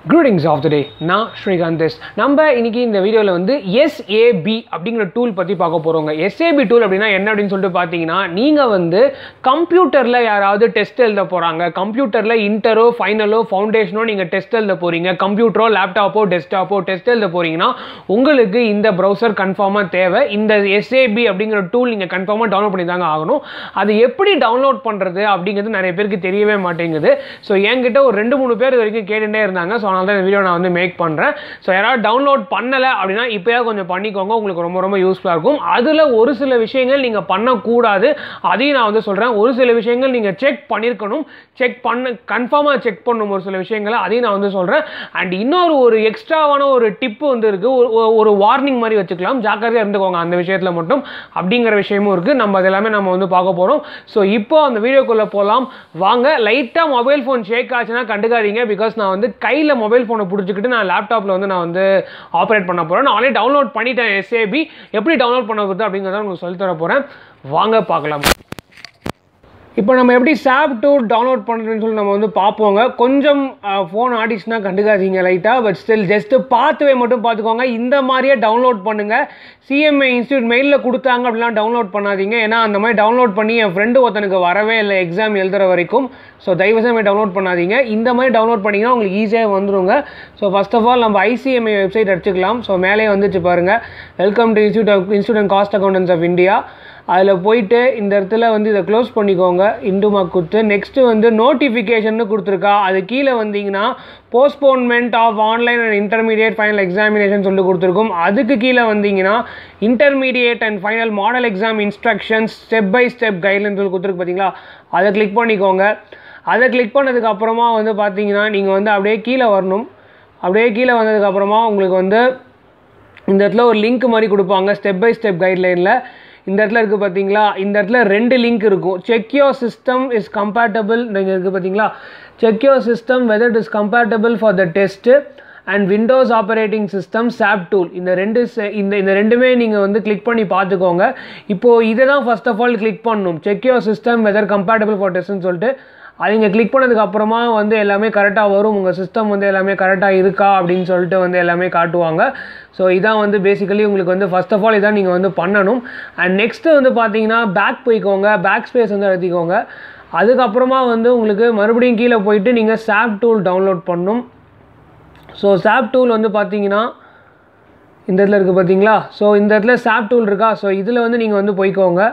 greetings of the டே நான் ஸ்ரீகாந்தேஷ் நம்ம இன்னைக்கு இந்த வீடியோவில் வந்து எஸ்ஏபி அப்படிங்கிற டூல் பற்றி பார்க்க போகிறோங்க எஸ்ஏபி டூல் அப்படின்னா என்ன அப்படின்னு சொல்லிட்டு பார்த்தீங்கன்னா நீங்கள் வந்து கம்ப்யூட்டரில் யாராவது டெஸ்ட் எழுத போகிறாங்க கம்ப்யூட்டரில் இன்டரோ ஃபைனலோ ஃபவுண்டேஷனோ நீங்கள் டெஸ்ட் எழுத போகிறீங்க கம்ப்யூட்டரோ லேப்டாப்போ டெஸ்க்டாப்போ டெஸ்ட் எழுத போகிறீங்கன்னா உங்களுக்கு இந்த ப்ரௌசர் கன்ஃபார்மாக தேவை இந்த எஸ்ஏபி அப்படிங்கிற டூல் நீங்கள் கன்ஃபார்மாக டவுன்லோட் பண்ணி தாங்க ஆகணும் அது எப்படி டவுன்லோட் பண்ணுறது அப்படிங்கிறது நிறைய பேருக்கு தெரியவே மாட்டேங்குது ஸோ என்கிட்ட ஒரு ரெண்டு மூணு பேர் இது வரைக்கும் கேட்டுட்டே இருந்தாங்க ஸோ அதனால தான் இந்த வீடியோ நான் வந்து மேக் பண்ணுறேன் ஸோ யாராவது டவுன்லோட் பண்ணலை அப்படின்னா இப்போயா கொஞ்சம் பண்ணிக்கோங்க உங்களுக்கு ரொம்ப ரொம்ப யூஸ்ஃபுல்லாக இருக்கும் அதில் ஒரு சில விஷயங்கள் நீங்கள் பண்ணக்கூடாது அதையும் நான் வந்து சொல்கிறேன் ஒரு சில விஷயங்கள் நீங்கள் செக் பண்ணியிருக்கணும் செக் பண்ண கன்ஃபார்மாக செக் பண்ணணும் ஒரு சில விஷயங்களை அதையும் நான் வந்து சொல்கிறேன் அண்ட் இன்னொரு ஒரு எக்ஸ்ட்ராவான ஒரு டிப்பு வந்து இருக்குது ஒரு வார்னிங் மாதிரி வச்சுக்கலாம் ஜாக்கிரதையாக இருந்துக்கோங்க அந்த விஷயத்தில் மட்டும் அப்படிங்கிற விஷயமும் இருக்குது நம்ம அது எல்லாமே நம்ம வந்து பார்க்க போகிறோம் ஸோ இப்போ அந்த வீடியோக்குள்ளே போகலாம் வாங்க லைட்டாக மொபைல் ஃபோன் ஷேக் ஆச்சுன்னா கண்டுக்காதீங்க பிகாஸ் நான் வந்து கையில் மொபைல் ஃபோனை பிடிச்சிக்கிட்டு நான் லேப்டாப்பில் வந்து நான் வந்து ஆப்ரேட் பண்ண போகிறேன் நான் ஆல்ரெடி டவுன்லோட் பண்ணிட்டேன் எஸ்ஏபி எப்படி டவுன்லோட் பண்ண அப்படிங்கிறத உங்களுக்கு சொல்லி தர போகிறேன் வாங்க பார்க்கலாம் இப்போ நம்ம எப்படி சாப் டூ டவுன்லோட் பண்ணுறதுன்னு சொல்லி நம்ம வந்து பார்ப்போங்க கொஞ்சம் ஃபோன் ஆடிச்சுன்னா கண்டுக்காதீங்க லைட்டாக பட் ஸ்டில் ஜஸ்ட்டு பார்த்துவே மட்டும் பார்த்துக்கோங்க இந்த மாதிரியே டவுன்லோட் பண்ணுங்கள் சிஎம்ஏ இன்ஸ்டியூட் மெயிலில் கொடுத்தாங்க அப்படிலாம் டவுன்லோட் பண்ணாதீங்க ஏன்னா அந்த மாதிரி டவுன்லோட் பண்ணி என் ஃப்ரெண்டு ஒருத்தனுக்கு வரவே இல்லை எக்ஸாம் எழுதுகிற வரைக்கும் ஸோ தயவுசெய்து டவுன்லோட் பண்ணாதீங்க இந்த மாதிரி டவுன்லோட் பண்ணிங்கன்னா உங்களுக்கு ஈஸியாக வந்துருங்க ஸோ ஃபஸ்ட் ஆஃப் ஆல் நம்ம ஐசிஎம்ஏ வெப்சைட் அடிச்சுக்கலாம் ஸோ மேலே வந்துச்சு பாருங்கள் welcome to institute of institute and cost accountants of India அதில் போயிட்டு இந்த இடத்துல வந்து இதை க்ளோஸ் பண்ணிக்கோங்க இண்டு மார்க் கொடுத்து நெக்ஸ்ட்டு வந்து நோட்டிஃபிகேஷன் கொடுத்துருக்கா அது கீழே வந்தீங்கன்னா postponement of online and intermediate final examination சொல்லி கொடுத்துருக்கும் அதுக்கு கீழே வந்தீங்கன்னா intermediate and final model exam instructions step by step guideline சொல்லி கொடுத்துருக்கு பார்த்தீங்களா அதை கிளிக் பண்ணிக்கோங்க அதை கிளிக் பண்ணதுக்கு அப்புறமா வந்து பார்த்தீங்கன்னா நீங்கள் வந்து அப்படியே கீழே வரணும் அப்படியே கீழே வந்ததுக்கப்புறமா உங்களுக்கு வந்து இந்த இடத்துல ஒரு லிங்க் மாதிரி கொடுப்பாங்க ஸ்டெப் பை ஸ்டெப் கைட்லைனில் இந்த இடத்துல இருக்குது பார்த்தீங்களா இந்த இடத்துல ரெண்டு லிங்க் இருக்கும் check your system is compatible இங்கே இருக்குது பார்த்தீங்களா check your system whether it is compatible for the test and Windows operating system SAP tool இந்த ரெண்டு இந்த இந்த ரெண்டுமே நீங்கள் வந்து கிளிக் பண்ணி பார்த்துக்கோங்க இப்போது இதை தான் ஃபஸ்ட் ஆஃப் ஆல் கிளிக் பண்ணணும் check your system whether compatible for டெஸ்ட்னு சொல்லிட்டு அது இங்கே கிளிக் பண்ணதுக்கு அப்புறமா வந்து எல்லாமே கரெக்டாக வரும் உங்கள் சிஸ்டம் வந்து எல்லாமே கரெக்டாக இருக்கா அப்படின்னு சொல்லிட்டு வந்து எல்லாமே காட்டுவாங்க ஸோ இதான் வந்து பேசிக்கலி உங்களுக்கு வந்து ஃபஸ்ட் ஆஃப் ஆல் இதான் நீங்கள் வந்து பண்ணணும் அண்ட் நெக்ஸ்ட்டு வந்து பார்த்தீங்கன்னா பேக் போய்க்கோங்க பேக் ஸ்பேஸ் வந்து எழுதிக்கோங்க அதுக்கப்புறமா வந்து உங்களுக்கு மறுபடியும் கீழே போயிட்டு நீங்கள் சாப் டூல் டவுன்லோட் பண்ணணும் ஸோ சாப் டூல் வந்து பார்த்தீங்கன்னா இந்த இடத்துல இருக்குது பார்த்தீங்களா ஸோ இந்த இடத்துல சாப் டூல் இருக்கா ஸோ இதில் வந்து நீங்கள் வந்து போய்க்கோங்க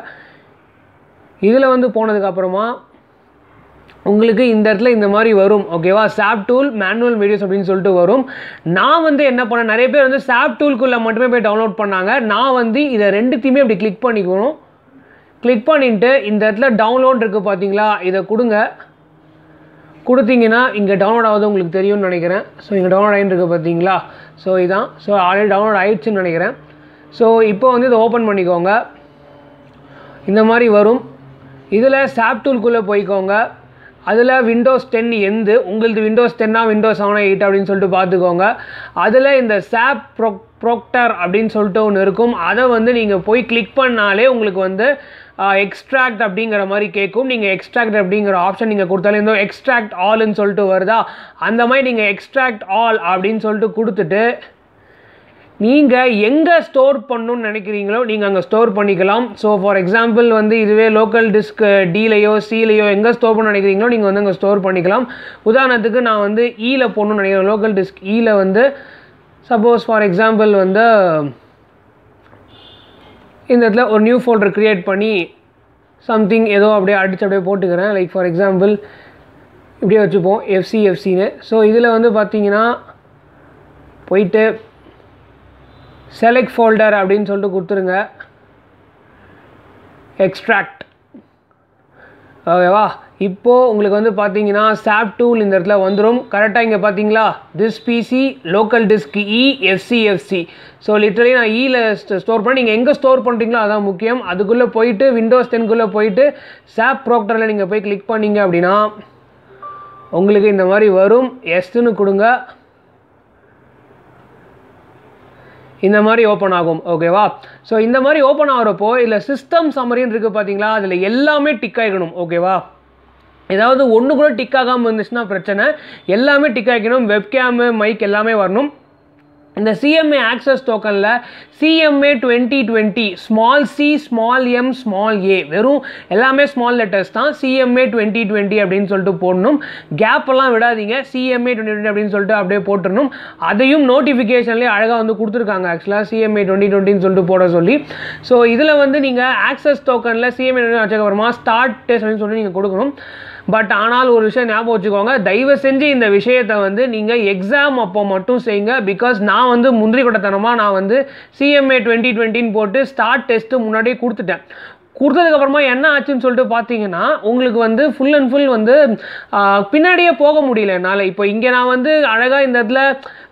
இதில் வந்து போனதுக்கப்புறமா உங்களுக்கு இந்த இடத்துல இந்த மாதிரி வரும் ஓகேவா சாப் டூல் மேனுவல் வீடியோஸ் அப்படின்னு சொல்லிட்டு வரும் நான் வந்து என்ன பண்ணேன் நிறைய பேர் வந்து சாப் டூல்குள்ளே மட்டுமே போய் டவுன்லோட் பண்ணாங்க நான் வந்து இதை ரெண்டுத்தையுமே அப்படி கிளிக் பண்ணிக்கணும் கிளிக் பண்ணிட்டு இந்த இடத்துல டவுன்லோட் இருக்குது பார்த்தீங்களா இதை கொடுங்க கொடுத்தீங்கன்னா இங்கே டவுன்லோட் ஆகுது உங்களுக்கு தெரியும்னு நினைக்கிறேன் ஸோ இங்கே டவுன்லோட் ஆகிட்டு இருக்குது பார்த்தீங்களா ஸோ இதான் ஸோ ஆல்ரெடி டவுன்லோட் ஆயிடுச்சுன்னு நினைக்கிறேன் ஸோ இப்போ வந்து இதை ஓப்பன் பண்ணிக்கோங்க இந்த மாதிரி வரும் இதில் சாப் டூல்குள்ளே போய்க்கோங்க அதில் விண்டோஸ் டென் எந்து உங்களது விண்டோஸ் டென்னா விண்டோஸ் செவனா எயிட் அப்படின்னு சொல்லிட்டு பார்த்துக்கோங்க அதில் இந்த சாப் ப்ரோ ப்ரோக்டர் அப்படின்னு சொல்லிட்டு ஒன்று இருக்கும் அதை வந்து நீங்கள் போய் கிளிக் பண்ணாலே உங்களுக்கு வந்து எக்ஸ்ட்ராக்ட் அப்படிங்கிற மாதிரி கேட்கும் நீங்கள் எக்ஸ்ட்ராக்ட் அப்படிங்கிற ஆப்ஷன் நீங்கள் கொடுத்தாலே இந்த எக்ஸ்ட்ராக்ட் ஆல்னு சொல்லிட்டு வருதா அந்த மாதிரி நீங்கள் எக்ஸ்ட்ராக்ட் ஆல் அப்படின்னு சொல்லிட்டு கொடுத்துட்டு நீங்கள் எங்கே ஸ்டோர் பண்ணணும்னு நினைக்கிறீங்களோ நீங்கள் அங்கே ஸ்டோர் பண்ணிக்கலாம் ஸோ ஃபார் எக்ஸாம்பிள் வந்து இதுவே லோக்கல் டிஸ்க் டிலையோ சிலையோ எங்கே ஸ்டோர் பண்ண நினைக்கிறீங்களோ நீங்கள் வந்து அங்கே ஸ்டோர் பண்ணிக்கலாம் உதாரணத்துக்கு நான் வந்து ஈல போடணும்னு நினைக்கிறேன் லோக்கல் டிஸ்க் ஈல வந்து சப்போஸ் ஃபார் எக்ஸாம்பிள் வந்து இந்த இடத்துல ஒரு நியூ ஃபோல்டர் க்ரியேட் பண்ணி சம்திங் ஏதோ அப்படியே அடித்து அப்படியே போட்டுக்கிறேன் லைக் ஃபார் எக்ஸாம்பிள் இப்படியே வச்சுப்போம் எஃப்சி எஃப்சின்னு ஸோ இதில் வந்து பார்த்தீங்கன்னா போயிட்டு செலக்ட் ஃபோல்டர் அப்படின்னு சொல்லிட்டு கொடுத்துருங்க எக்ஸ்ட்ராக்ட் ஓகேவா இப்போது உங்களுக்கு வந்து பார்த்தீங்கன்னா சாப் டூல் இந்த இடத்துல வந்துடும் கரெக்டாக இங்கே பார்த்தீங்களா this PC local disk E FC FC so literally நான் இயில் ஸ்டோர் பண்ணி நீங்கள் எங்கே ஸ்டோர் பண்ணுறீங்களோ அதான் முக்கியம் அதுக்குள்ளே போயிட்டு விண்டோஸ் டென்குள்ளே போயிட்டு சாப் ப்ரோக்டரில் நீங்கள் போய் கிளிக் பண்ணீங்க அப்படின்னா உங்களுக்கு இந்த மாதிரி வரும் எஸ்ன்னு கொடுங்க இந்த மாதிரி ஓப்பன் ஆகும் ஓகேவா ஸோ இந்த மாதிரி ஓப்பன் ஆகிறப்போ இதில் சிஸ்டம் சம்மரின்னு இருக்குது பார்த்தீங்களா அதில் எல்லாமே டிக் ஆகிக்கணும் ஓகேவா ஏதாவது ஒன்று கூட டிக் ஆகாமல் இருந்துச்சுன்னா பிரச்சனை எல்லாமே டிக் ஆகிக்கணும் வெப்கேமு மைக் எல்லாமே வரணும் இந்த சிஎம்ஏ ஆக்சஸ் டோக்கனில் CMA twenty twenty small C small M small A வெறும் எல்லாமே ஸ்மால் லெட்டர்ஸ் தான் சிஎம்ஏ டுவெண்ட்டி டுவெண்ட்டி அப்படின்னு சொல்லிட்டு போடணும் கேப் எல்லாம் விடாதீங்க சிஎம்ஏ டுவெண்ட்டி டுவெண்ட்டி அப்படின்னு சொல்லிட்டு அப்படியே போட்டுடணும் அதையும் நோட்டிஃபிகேஷன்லேயே அழகாக வந்து கொடுத்துருக்காங்க ஆக்சுவலாக சிஎம்ஏ டுவெண்ட்டி டுவெண்ட்டின்னு சொல்லிட்டு போட சொல்லி ஸோ இதில் வந்து நீங்கள் ஆக்சஸ் டோக்கனில் சிஎம்ஏ வச்சக்கப்புறமா ஸ்டார்ட் டெஸ்ட் அப்படின்னு சொல்லிட்டு நீங்கள் கொடுக்கணும் பட் ஆனால் ஒரு விஷயம் ஞாபகம் வச்சுக்கோங்க தயவு செஞ்சு இந்த விஷயத்தை வந்து நீங்கள் எக்ஸாம் அப்போ மட்டும் செய்யுங்க பிகாஸ் நான் வந்து முந்திரி கொட்டத்தனமாக நான் வந்து சிஎம்ஏ டுவெண்ட்டி டுவெண்ட்டின்னு போட்டு ஸ்டார்ட் டெஸ்ட்டு முன்னாடியே கொடுத்துட்டேன் கொடுத்ததுக்கப்புறமா என்ன ஆச்சுன்னு சொல்லிட்டு பார்த்தீங்கன்னா உங்களுக்கு வந்து ஃபுல் அண்ட் ஃபுல் வந்து ஆஹ், பின்னாடியே போக முடியல என்னால் இப்போ இங்கே நான் வந்து அழகாக இந்த இடத்துல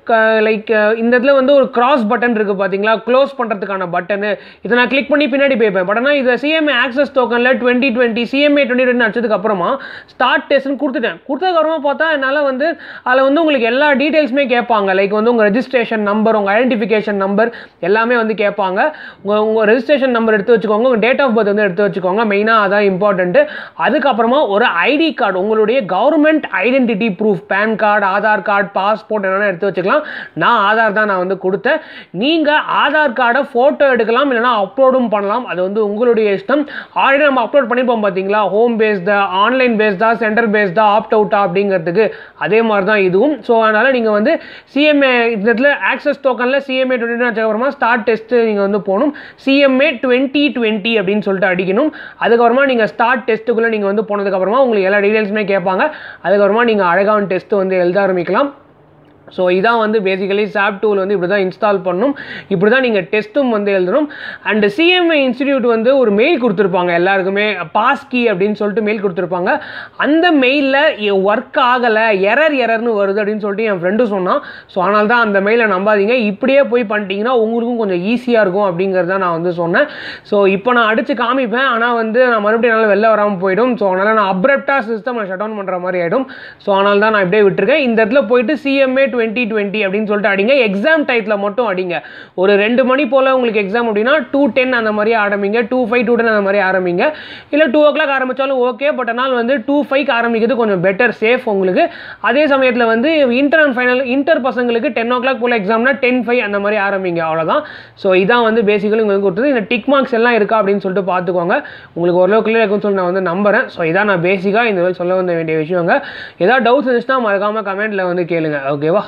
லைக் இந்த இடத்துல வந்து ஒரு கிராஸ் பட்டன் இருக்குது பார்த்தீங்களா க்ளோஸ் பண்ணுறதுக்கான பட்டனு இதை நான் கிளிக் பண்ணி பின்னாடி போய்ப்பேன் பட் ஆனால் இதை சிஎம்ஏ ஆக்சஸ் டோக்கனில் twenty twenty CMA twenty twenty அடிச்சதுக்கு அப்புறமா ஸ்டார்ட் டெஸ்ட்னு கொடுத்துட்டேன் கொடுத்ததுக்கப்புறமா பார்த்தா என்னால் வந்து அதில் வந்து உங்களுக்கு எல்லா டீட்டெயில்ஸுமே கேட்பாங்க லைக் வந்து உங்கள் ரெஜிஸ்ட்ரேஷன் நம்பர் உங்கள் ஐடென்டிஃபிகேஷன் நம்பர் எல்லாமே வந்து கேட்பாங்க உங்கள் உங்கள் ரெஜிஸ்ட்ரேஷன் நம்பர் எடுத்து வச்சுக்கோங்க உங்கள் டேட் ஆஃப் பர்த் வந்து எடுத்து வச்சுக்கோங்க மெயினாக அதான் இம்பார்ட்டண்ட்டு அதுக்கப்புறமா ஒரு ஐடி கார்டு உங்களுடைய government identity proof PAN card Aadhaar card passport என்னென்ன எடுத்து வச்சுக்கலாம் நான் ஆதார் தான் நான் வந்து கொடுத்தேன் நீங்கள் ஆதார் கார்டை ஃபோட்டோ எடுக்கலாம் இல்லைனா அப்லோடும் பண்ணலாம் அது வந்து உங்களுடைய இஷ்டம் ஆல்ரெடி நம்ம அப்லோட் பண்ணிப்போம் பார்த்தீங்களா ஹோம் பேஸ்டா ஆன்லைன் பேஸ்டா சென்டர் பேஸ்டா ஆப்ட் அவுட்டா அப்படிங்கிறதுக்கு அதே மாதிரி தான் இதுவும் ஸோ அதனால் நீங்கள் வந்து சிஎம்ஏ இந்த இடத்துல ஆக்சஸ் டோக்கனில் சிஎம்ஏ டுவெண்ட்டி அதுக்கப்புறமா ஸ்டார்ட் டெஸ்ட்டு நீங்கள் வந்து போகணும் சிஎம்ஏ டுவெண்ட்டி டுவெண்ட்டி அப்படின்னு சொல்லிட்டு அடிக்கணும் அதுக்கப்புறமா நீங்கள் ஸ்டார்ட் டெஸ்ட்டுக்குள்ளே நீங்கள் வந்து போனதுக்கப்புறமா உங்களுக்கு எல்லா டீடைல்ஸுமே கேட்பாங்க அதுக்கப்புறமா நீங்கள் அழகான டெஸ்ட்டு வந்து எழுத ஆரம்பிக்கலாம் ஸோ இதான் வந்து பேசிக்கலி சாப் டூல் வந்து இப்படி தான் இன்ஸ்டால் பண்ணணும் இப்படி தான் நீங்கள் டெஸ்ட்டும் வந்து எழுதணும் அண்ட் சிஎம்ஐ இன்ஸ்டிடியூட் வந்து ஒரு மெயில் கொடுத்துருப்பாங்க எல்லாருக்குமே பாஸ் கீ அப்படின்னு சொல்லிட்டு மெயில் கொடுத்துருப்பாங்க அந்த மெயிலில் ஒர்க் ஆகலை எரர் எரர்னு வருது அப்படின்னு சொல்லிட்டு என் ஃப்ரெண்டு சொன்னான் ஸோ அதனால தான் அந்த மெயிலை நம்பாதீங்க இப்படியே போய் பண்ணிட்டீங்கன்னா உங்களுக்கும் கொஞ்சம் ஈஸியாக இருக்கும் அப்படிங்கிறத நான் வந்து சொன்னேன் ஸோ இப்போ நான் அடித்து காமிப்பேன் ஆனால் வந்து நான் மறுபடியும் என்னால் வெளில வராமல் போயிடும் ஸோ அதனால் நான் அப்ரப்டாக சிஸ்டம் ஷட் டவுன் பண்ணுற மாதிரி ஆகிடும் ஸோ அதனால தான் நான் இப்படியே விட்டுருக்கேன் இந்த இடத்துல போயிட்டு சிஎம்ஏ டுவெண்ட்டி டுவெண்ட்டி அப்படின்னு சொல்லிட்டு அடிங்க எக்ஸாம் டைத்தில் மட்டும் அடிங்க ஒரு ரெண்டு மணி போல் உங்களுக்கு எக்ஸாம் அப்படின்னா டூ டென் அந்த மாதிரி ஆரம்பிங்க டூ ஃபைவ் டூ டென் அந்த மாதிரி ஆரம்பிங்க இல்லை டூ ஓ கிளாக் ஆரம்பித்தாலும் ஓகே பட் ஆனால் வந்து டூ ஃபைவ்க்கு ஆரம்பிக்கிறது கொஞ்சம் பெட்டர் சேஃப் உங்களுக்கு அதே சமயத்தில் வந்து இன்டர் அண்ட் ஃபைனல் இன்டர் பசங்களுக்கு டென் ஓ கிளாக் போல் எக்ஸாம்னா டென் ஃபைவ் அந்த மாதிரி ஆரம்பிங்க அவ்வளோதான் ஸோ இதான் வந்து பேசிக்கலி உங்களுக்கு கொடுத்தது இந்த டிக் மார்க்ஸ் எல்லாம் இருக்கா அப்படின்னு சொல்லிட்டு பார்த்துக்கோங்க உங்களுக்கு ஓரளவு கிளியர் இருக்குன்னு சொல்லி நான் வந்து நம்புறேன் ஸோ இதான் நான் பேசிக்காக இந்த வேலை சொல்ல வந்த வேண்டிய விஷயங்க ஏதாவது டவுட்ஸ் இருந்துச்சுன்னா மறக்காமல் கமெண்ட்டில் வந்து கேளுங்க ஓகேவா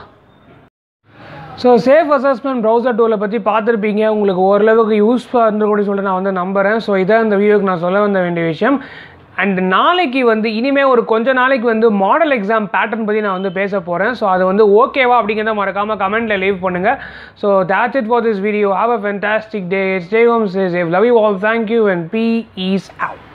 ஸோ சேஃப் அசஸ்மெண்ட் ப்ரௌசர் டூலை பற்றி பார்த்துருப்பீங்க உங்களுக்கு ஓரளவுக்கு யூஸ்ஃபுல்லாக இருந்திருக்கும்னு சொல்லிட்டு நான் வந்து நம்புகிறேன் ஸோ இதான் இந்த வீடியோக்கு நான் சொல்ல வந்த வேண்டிய விஷயம் அண்ட் நாளைக்கு வந்து இனிமேல் ஒரு கொஞ்ச நாளைக்கு வந்து மாடல் எக்ஸாம் பேட்டர்ன் பற்றி நான் வந்து பேச போகிறேன் ஸோ அது வந்து ஓகேவா அப்படிங்கிறத மறக்காமல் கமெண்ட்டில் லீவ் பண்ணுங்கள் so that's it for this video have a fantastic day stay home save love you all thank you and peace out